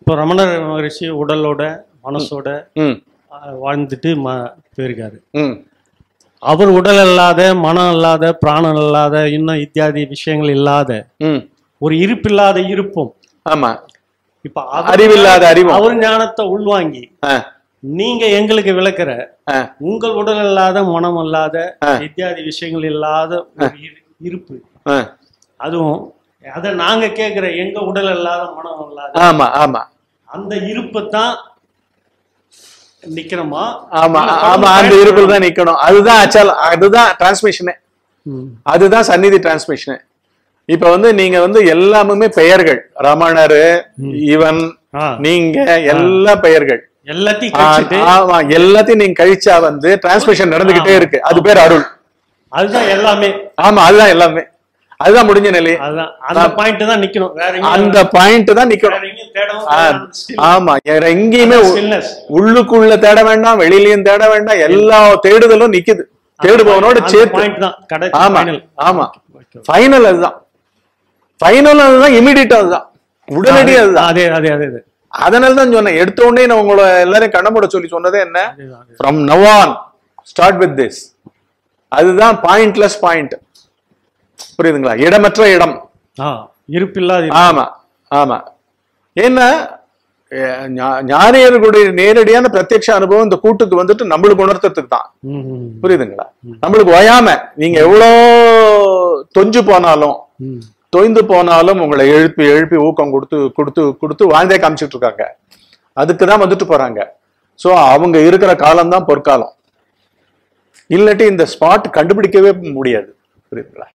இப்போ ரமணர் மகரிஷி உடலோட மனசோட ம் அஹ், வாழ்ந்துட்டு ம போயிருக்காரு ம் அவர் உடல் இல்லாத மனம் இல்லாத பிராணம் இல்லாத இன்னும் இத்தியாதி விஷயங்கள் இல்லாத ம் ஒரு இருப்பில்லாத இருப்பும் ஆமா இப்ப அவர் அறிவில்லாத அறிவும். அவர் ஞானத்தை உள்வாங்கி ஆ நீங்க எங்களுக்கு விளக்குற ஆ உங்கள் உடல் இல்லாத மனம் இல்லாத ஆ. இத்தியாதி விஷயங்கள் இல்லாத ஒரு இரு- இருப்பு ஆ அதுவும் அத நாங்க கேக்குற எங்க உடல் இல்லாத மனம் இல்லாத ஆமா ஆமா அந்த இருப்பு தான் நிக்கிறோமா ஆமா இல்ல ஆமா அந்த தொடர்ந்து இருப்பில் தான் நிக்கணும் அதுதான் அச்சல் அதுதான் டிரான்ஸ்மிஷனே ம். அதுதான் சந்நிதி டிரான்ஸ்மிஷன் இப்ப வந்து நீங்க வந்து எல்லாமுமே பெயர்கள் ரமணரு இவன் ஆ. நீங்க எல்லா பெயர்கள் எல்லாத்தையும் ஆ, கழிச்சிட்டு ஆமா எல்லாத்தையும் நீங்க கழிச்சா வந்து டிரான்ஸ்மிஷன் நடந்துகிட்டே இருக்கு அது பேர் அருள் அதுதான் எல்லாமே ஆமா அதுதான் எல்லாமே அதுதான் முடிஞ்ச நிலை அதுதான் அந்த பாயிண்ட் தான் நிக்கணும் வேற எங்கேயும் அந்த பாயிண்ட் தான் வேற நிக்கணும் எங்கேயும் தேடவும் ஆ, வேண்டாம். Still- ஆமா வேற எங்கேயுமே உ- stillness. உள்ளுக்குள்ள தேட வேண்டாம் வெளியிலயும் தேட வேண்டாம் எல்லா தேடுதலும் நிக்குது தேடுபவனோட அந்த சேர்த்து point தான் கடைசி ஆமா final. ஆமா ஃபைனல் அதுதான் ஃபைனல் அதுதான் இமிடியட் அதுதான் உடனடி அதுதான் அதே அதே அதே அதே அதனால தான் சொன்னேன் எடுத்த உடனே நான் உங்களை எல்லாரையும் கண்ண மூட சொல்லி சொன்னதே என்ன அதேதான், அதே. From now on start with this அதுதான் பாயிண்ட்லெஸ் பாயிண்ட் புரியுதுங்களா இடமற்ற இடம் ஆ இருப்பில்லாத இருப்பு. ஆமா ஆமா ஏன்னா அஹ், ஞா- ஞானியர்களுடைய நேரடியான பிரத்யட்ச அனுபவம் இந்த கூட்டுக்கு வந்துட்டு நம்மளுக்கு உணர்த்ததுக்கு தான் ம், ம், புரியுதுங்களா நம்மளுக்கு ஓயாம நீங்க எவ்வளோ தொஞ்சு போனாலும் ம். தொய்ந்து போனாலும் உங்களை எழுப்பி எழுப்பி ஊக்கம் கொடுத்து கொடுத்து கொடுத்து வாழ்ந்தே காமிச்சிட்டு இருக்காங்க அதுக்கு தான் வந்துட்டு போறாங்க ஸோ அவங்க இருக்கிற காலம் தான் பொற்காலம் இல்லாட்டி இந்த ஸ்பாட் கண்டுபிடிக்கவே முடியாது புரியுதுங்களா